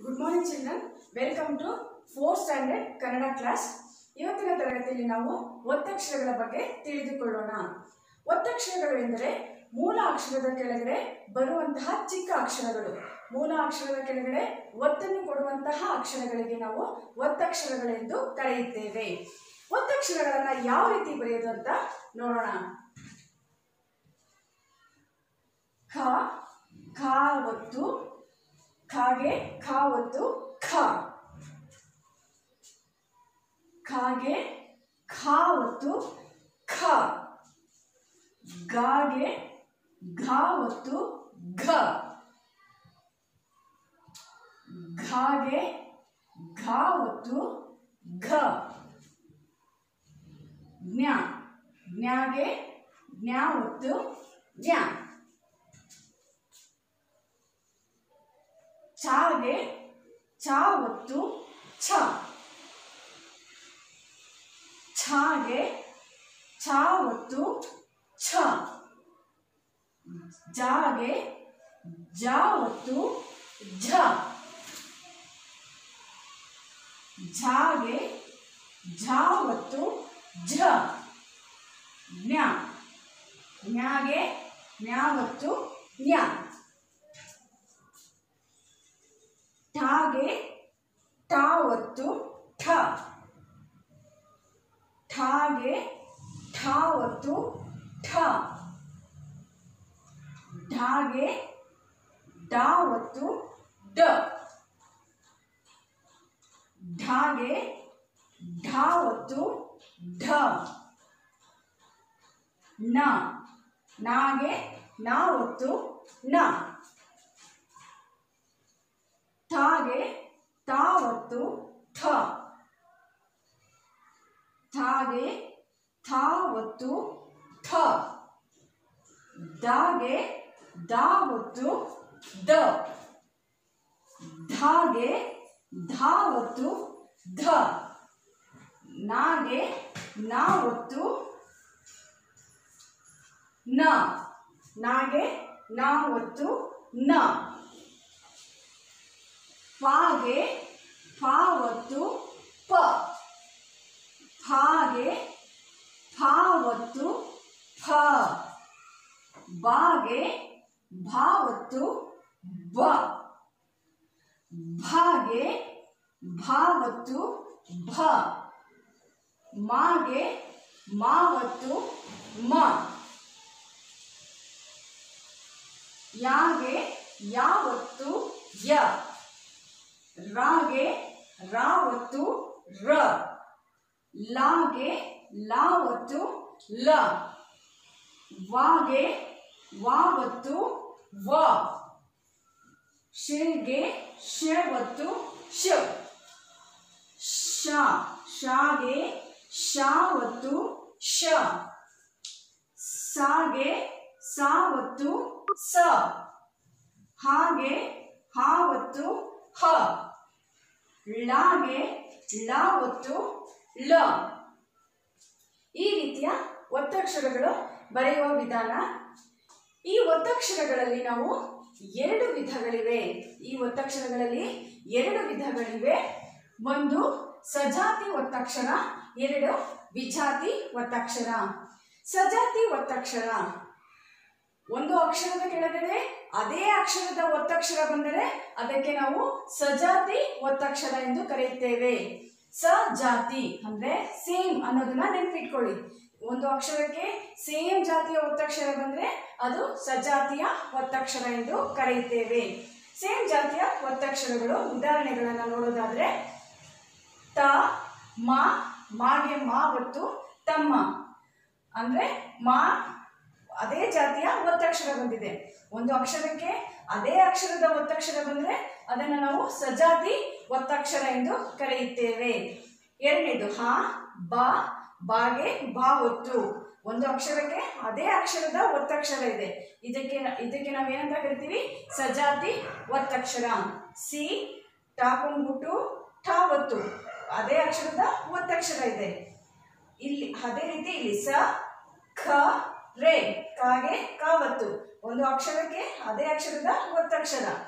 good morning children welcome to fourth standard Kannada class ಇವತ್ತಿನ ತರಗತಿಯಲ್ಲಿ ನಾವು ಒತ್ತಕ್ಷರಗಳ ಬಗ್ಗೆ ತಿಳಿದುಕೊಳ್ಳೋಣ ಒತ್ತಕ್ಷರಗಳು ಎಂದರೆ ಮೂಲ ಅಕ್ಷರದ ಕೆಳಗಡೆ ಬರುವಂತಹ ಚಿಕ್ಕ ಅಕ್ಷರಗಳು ಮೂಲ ಅಕ್ಷರದ ಕೆಳಗಡೆ ಒತ್ತನ್ನು ಕೊಡುವಂತಹ ಅಕ್ಷರಗಳಿಗೆ ನಾವು ಒತ್ತಕ್ಷರಗಳೆಂದು ಕರೆಯುತ್ತೇವೆ ಒತ್ತಕ್ಷರಗಳನ್ನ ಯಾವ ರೀತಿ ಬರೆಯೋದು ಅಂತ ನೋಡೋಣ ಖ ಖ ಒತ್ತು ಖಾಗೆ ಖ ಒತ್ತು ಖ ಖಾಗೆ ಖ ಒತ್ತು ಖ ಗಾಗೆ ಘ ಒತ್ತು ಘ ಘಾಗೆ ಘ ಒತ್ತು ಘ ಜ್ಞ ಜ್ಞಾಗೆ ಜ್ಞ ಒತ್ತು ಜ್ಞ ಚಾಗೆ ಚಾ ಒತ್ತು ಛ ಛಾಗೆ ಛಾ ಒತ್ತು ಛ ಜಾಗೆ ಜ ಒತ್ತು ಝ ಝಾಗೆ ಝ ಒತ್ತು ಝ ಜ್ಞ ಜ್ಞಾಗೆ ಜ್ಞ ಒತ್ತು ಜ್ಞ ಠಾಗೆ ಠಾ ಒತ್ತು ಠ ಠಾಗೆ ಠಾ ಒತ್ತು ಠ ಢಾಗೆ ಡಾ ಒತ್ತು ಡ ಢಾಗೆ ಢಾ ಒತ್ತು ಢ ನ ನಾಗೆ ನಾ ಒತ್ತು ನ ಠಾಗೆ ತಾ ಒತ್ತು ಠ ಥಾಗೆ ಥಾ ಒತ್ತು ಠ ದಾಗೆ ದಾ ಒತ್ತು ದ ಧಾಗೆ ಧಾ ಒತ್ತು ಧ ನಾಗೆ ನಾ ಒತ್ತು ನ ನಾಗೆ ನಾ ಒತ್ತು ನ ಪಾಗೆ ಫಾ ಒತ್ತು ಪ ಫಾಗೆ ಫಾ ಒತ್ತು ಫ ಬಾಗೆ ಭಾ ಒತ್ತು ಬ ಭಾಗೆ ಭಾ ಒತ್ತು ಭ ಮಾಗೆ ಮಾ ಒತ್ತು ಮ ಯಾಗೆ ಯಾ ಒತ್ತು ಯ ರಾಗೆ ರಾ ಒತ್ತು ರ ಲಾಗೆ ಲಾ ಒತ್ತು ಲ ವಾಗೆ ವಾ ಒತ್ತು ವ ಶಿರ್ಗೆ ಶ ಒತ್ತು ಶ ಶ ಶಾಗೆ ಶಾ ಒತ್ತು ಶ ಸಾಗೆ ಸಾ ಒತ್ತು ಸ ಹಾಗೆ ಹಾ ಒತ್ತು ಹ ಳಾಗೆ ಳ ಒತ್ತು ಲ ಈ ರೀತಿಯ ಒತ್ತಕ್ಷರಗಳು ಬರೆಯುವ ವಿಧಾನ ಈ ಒತ್ತಕ್ಷರಗಳಲ್ಲಿ ನಾವು ಎರಡು ವಿಧಗಳಿವೆ ಈ ಒತ್ತಕ್ಷರಗಳಲ್ಲಿ ಎರಡು ವಿಧಗಳಿವೆ ಒಂದು ಸಜಾತಿ ಒತ್ತಕ್ಷರ ಎರಡು ವಿಜಾತಿ ಒತ್ತಕ್ಷರ ಸಜಾತಿ ಒತ್ತಕ್ಷರ ಒಂದು ಅಕ್ಷರದ ಕೆಳಗಡೆ ಅದೇ ಅಕ್ಷರದ ಒತ್ತಕ್ಷರ ಬಂದರೆ ಅದಕ್ಕೆ ನಾವು ಸಜಾತಿ ಒತ್ತಕ್ಷರ ಎಂದು ಕರೆಯುತ್ತೇವೆ ಸಜಾತಿ ಅಂದ್ರೆ ಸೇಮ್ ಅನ್ನೋದನ್ನ ನೆನಪಿಟ್ಕೊಳ್ಳಿ ಒಂದು ಅಕ್ಷರಕ್ಕೆ ಸೇಮ್ ಜಾತಿಯ ಒತ್ತಕ್ಷರ ಬಂದ್ರೆ ಅದು ಸಜಾತಿಯ ಒತ್ತಕ್ಷರ ಎಂದು ಕರೆಯುತ್ತೇವೆ ಸೇಮ್ ಜಾತಿಯ ಒತ್ತಕ್ಷರಗಳು ಉದಾಹರಣೆಗಳನ್ನ ನೋಡೋದಾದ್ರೆ ತ ಮ ಮಾಗೆ ಮಾ ಒತ್ತು ತಮ್ಮ ಅಂದ್ರೆ ಮಾ ಅದೇ ಜಾತಿಯ ಒತ್ತಕ್ಷರ ಬಂದಿದೆ ಒಂದು ಅಕ್ಷರಕ್ಕೆ ಅದೇ ಅಕ್ಷರದ ಒತ್ತಕ್ಷರ ಬಂದ್ರೆ ಅದನ್ನು ನಾವು ಸಜಾತಿ ಒತ್ತಕ್ಷರ ಎಂದು ಕರೆಯುತ್ತೇವೆ ಎರಡನೇದು ಹ ಬ ಬಾಗೆ ಬಾ ಒತ್ತು ಒಂದು ಅಕ್ಷರಕ್ಕೆ ಅದೇ ಅಕ್ಷರದ ಒತ್ತಕ್ಷರ ಇದೆ ಇದಕ್ಕೆ ಇದಕ್ಕೆ ನಾವೇನಂತ ಕರಿತೀವಿ ಸಜಾತಿ ಒತ್ತಕ್ಷರ ಸಿ ಟಾಕೊಂಡ್ಬಿಟ್ಟು ಠಾ ಒತ್ತು ಅದೇ ಅಕ್ಷರದ ಒತ್ತಕ್ಷರ ಇದೆ ಇಲ್ಲಿ ಅದೇ ರೀತಿ ಇಲ್ಲಿ ಸ ಖ ರೇ ಕಾಗೆ ಕಾವತ್ತು ಒಂದು ಅಕ್ಷರಕ್ಕೆ ಅದೇ ಅಕ್ಷರದ ಒತ್ತಕ್ಷರ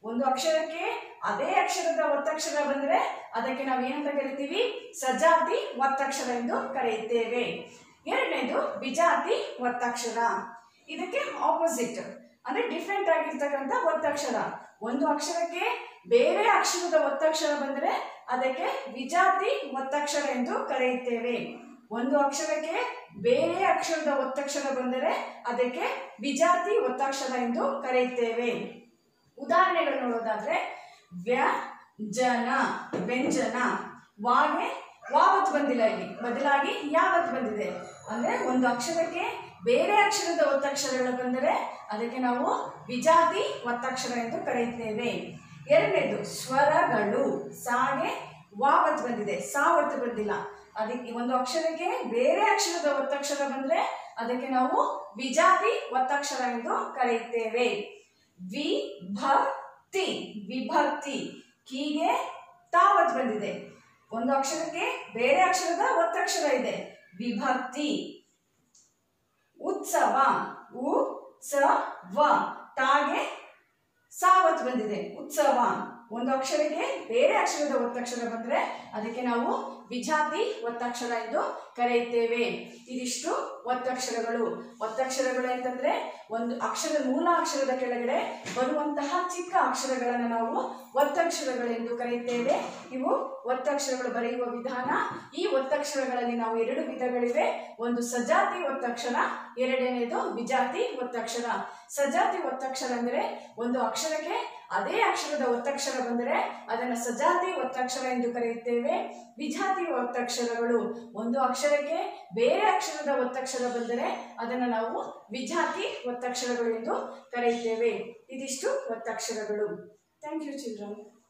ಒಂದು ಅಕ್ಷರಕ್ಕೆ ಅದೇ ಅಕ್ಷರದ ಒತ್ತಕ್ಷರ ಬಂದರೆ ಅದಕ್ಕೆ ನಾವು ಏನಂತ ಕರಿತೀವಿ ಸಜಾತಿ ಒತ್ತಕ್ಷರ ಎಂದು ಕರೆಯುತ್ತೇವೆ ಎರಡನೇದು ವಿಜಾತಿ ಒತ್ತಕ್ಷರ ಇದಕ್ಕೆ ಆಪೋಸಿಟ್ ಅಂದ್ರೆ ಡಿಫ್ರೆಂಟ್ ಆಗಿರ್ತಕ್ಕಂಥ ಒತ್ತಕ್ಷರ ಒಂದು ಅಕ್ಷರಕ್ಕೆ ಬೇರೆ ಅಕ್ಷರದ ಒತ್ತಕ್ಷರ ಬಂದರೆ ಅದಕ್ಕೆ ವಿಜಾತಿ ಒತ್ತಕ್ಷರ ಎಂದು ಕರೆಯುತ್ತೇವೆ ಒಂದು ಅಕ್ಷರಕ್ಕೆ ಬೇರೆ ಅಕ್ಷರದ ಒತ್ತಕ್ಷರ ಬಂದರೆ ಅದಕ್ಕೆ ವಿಜಾತಿ ಒತ್ತಕ್ಷರ ಎಂದು ಕರೆಯುತ್ತೇವೆ ಉದಾಹರಣೆಗಳು ನೋಡೋದಾದ್ರೆ ವ್ಯಂಜನ ವ್ಯಂಜನ ವಾಗೆ ವಾವತ್ ಬಂದಿಲ್ಲ ಇಲ್ಲಿ ಬದಲಾಗಿ ಯಾವತ್ ಬಂದಿದೆ ಅಂದ್ರೆ ಒಂದು ಅಕ್ಷರಕ್ಕೆ ಬೇರೆ ಅಕ್ಷರದ ಒತ್ತಕ್ಷರಗಳು ಬಂದರೆ ಅದಕ್ಕೆ ನಾವು ವಿಜಾತಿ ಒತ್ತಕ್ಷರ ಎಂದು ಕರೆಯುತ್ತೇವೆ ಎರಡನೇದು ಸ್ವರಗಳು ಸಾಗೆ ವಾವತ್ ಬಂದಿದೆ ಸಾವತ್ ಬಂದಿಲ್ಲ ಅದಕ್ಕೆ ಒಂದು ಅಕ್ಷರಕ್ಕೆ ಬೇರೆ ಅಕ್ಷರದ ಒತ್ತಕ್ಷರ ಬಂದ್ರೆ ಅದಕ್ಕೆ ನಾವು ವಿಜಾತಿ ಒತ್ತಕ್ಷರ ಎಂದು ಕರೆಯುತ್ತೇವೆ ವಿಭಕ್ತಿ ವಿಭಕ್ತಿ ಕೀಗೆ ತಾವತ್ ಬಂದಿದೆ ಒಂದು ಅಕ್ಷರಕ್ಕೆ ಬೇರೆ ಅಕ್ಷರದ ಒತ್ತಕ್ಷರ ಇದೆ ವಿಭಕ್ತಿ ಉತ್ಸವ ಉ ಸ ವ ತಾಗೆ ಸಾವತ್ ಬಂದಿದೆ ಉತ್ಸವ ಒಂದು ಅಕ್ಷರಕ್ಕೆ ಬೇರೆ ಅಕ್ಷರದ ಒತ್ತಕ್ಷರ ಬಂದ್ರೆ ಅದಕ್ಕೆ ನಾವು ವಿಜಾತಿ ಒತ್ತಕ್ಷರ ಎಂದು ಕರೆಯುತ್ತೇವೆ ಇದಿಷ್ಟು ಒತ್ತಕ್ಷರಗಳು ಒತ್ತಕ್ಷರಗಳು ಅಂತಂದ್ರೆ ಒಂದು ಅಕ್ಷರ ಮೂಲ ಅಕ್ಷರದ ಕೆಳಗಡೆ ಬರುವಂತಹ ಚಿಕ್ಕ ಅಕ್ಷರಗಳನ್ನು ನಾವು ಒತ್ತಕ್ಷರಗಳೆಂದು ಕರೆಯುತ್ತೇವೆ ಇವು ಒತ್ತಕ್ಷರಗಳು ಬರೆಯುವ ವಿಧಾನ ಈ ಒತ್ತಕ್ಷರಗಳಲ್ಲಿ ನಾವು ಎರಡು ವಿಧಗಳಿವೆ ಒಂದು ಸಜಾತಿ ಒತ್ತಕ್ಷರ ಎರಡನೇದು ವಿಜಾತಿ ಒತ್ತಕ್ಷರ ಸಜಾತಿ ಒತ್ತಕ್ಷರ ಅಂದರೆ ಒಂದು ಅಕ್ಷರಕ್ಕೆ ಅದೇ ಅಕ್ಷರದ ಒತ್ತಕ್ಷರ ಬಂದರೆ ಅದನ್ನು ಸಜಾತಿ ಒತ್ತಕ್ಷರ ಎಂದು ಕರೆಯುತ್ತೇವೆ ವಿಜಾತಿ ಒತ್ತಕ್ಷರಗಳು ಒಂದು ಅಕ್ಷರಕ್ಕೆ ಬೇರೆ ಅಕ್ಷರದ ಒತ್ತಕ್ಷರ ಬಂದರೆ ಅದನ್ನು ನಾವು ವಿಜಾತಿ ಒತ್ತಕ್ಷರಗಳು ಎಂದು ಕರೆಯುತ್ತೇವೆ ಇದಿಷ್ಟು ಒತ್ತಕ್ಷರಗಳು ಥ್ಯಾಂಕ್ ಯು ಚಿಲ್ಡ್ರನ್